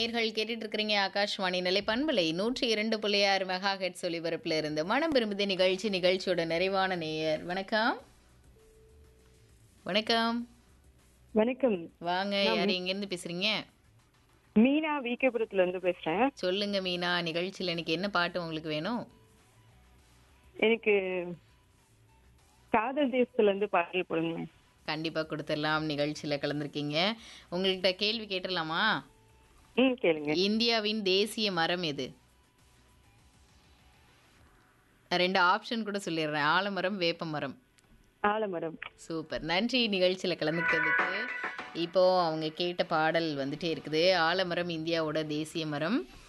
நேர்கள் கேட்டுட்டு இருக்கிறீங்க ஆகாஷ்வாணி நிலை பண்பலை நூற்றி இரண்டு புள்ளி ஆறு மெகா ஹெட் ஒலிபரப்புல இருந்து மனம் விரும்புது நிகழ்ச்சி நிகழ்ச்சியோட நிறைவான நேயர் வணக்கம் வணக்கம் வணக்கம் வாங்க யார் எங்கேருந்து பேசுறீங்க மீனா விகேபுரத்துல இருந்து பேசுறேன் சொல்லுங்க மீனா நிகழ்ச்சியில் இன்னைக்கு என்ன பாட்டு உங்களுக்கு வேணும் எனக்கு காதல் தேசத்துல இருந்து பாடல் போடுங்க கண்டிப்பா கொடுத்துடலாம் நிகழ்ச்சியில கலந்துருக்கீங்க உங்கள்கிட்ட கேள்வி கேட்டுடலாமா ம் கேளுங்க இந்தியாவின் தேசிய மரம் எது நான் ரெண்டு ஆப்ஷன் கூட சொல்லிடுறேன் ஆலமரம் வேப்ப மரம் ஆலமரம் சூப்பர் நன்றி நிகழ்ச்சியில் கலந்துக்கிறதுக்கு இப்போ அவங்க கேட்ட பாடல் வந்துட்டே இருக்குது ஆலமரம் இந்தியாவோட தேசிய மரம்